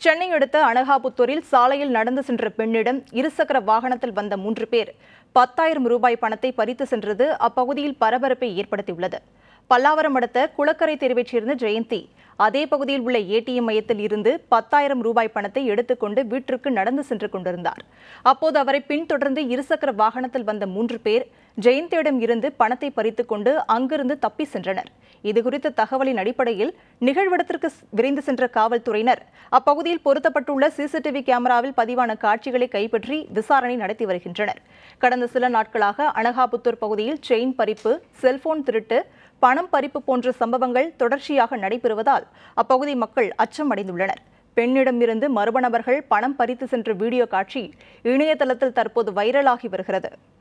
சென்னை அடுத்த அனகாபுத்தூரில் சாலையில் நடந்து சென்ற பெண்ணிடம் இருசக்கர வாகனத்தில் வந்த மூன்று பேர் பத்தாயிரம் ரூபாய் பணத்தை பறித்து சென்றது அப்பகுதியில் பரபரப்பை ஏற்படுத்தியுள்ளது பல்லாவரம் அடுத்த குளக்கரை தெருவைச் சேர்ந்த ஜெயந்தி அதே பகுதியில் உள்ள ஏடிஎம் மையத்தில் இருந்து பத்தாயிரம் ரூபாய் பணத்தை எடுத்துக்கொண்டு வீட்டிற்கு நடந்து சென்று கொண்டிருந்தார் அப்போது அவரை பின்தொடர்ந்து இருசக்கர வாகனத்தில் வந்த மூன்று பேர் ஜெயந்தியிடம் இருந்து பணத்தை பறித்துக் கொண்டு அங்கிருந்து தப்பி சென்றனர் இதுகுறித்த தகவலின் அடிப்படையில் நிகழ்விடத்திற்கு விரைந்து சென்ற காவல்துறையினர் அப்பகுதியில் பொருத்தப்பட்டுள்ள சிசிடிவி கேமராவில் பதிவான காட்சிகளை கைப்பற்றி விசாரணை நடத்தி வருகின்றனர் கடந்த சில நாட்களாக அனகாபுத்தூர் பகுதியில் செயின் பறிப்பு செல்போன் திருட்டு பணம் பறிப்பு போன்ற சம்பவங்கள் தொடர்ச்சியாக நடைபெறுவதால் அப்பகுதி மக்கள் அச்சம் அடைந்துள்ளனர் பெண்ணிடமிருந்து மர்ம நபர்கள் பணம் பறித்து சென்ற வீடியோ காட்சி இணையதளத்தில் தற்போது வைரலாகி வருகிறது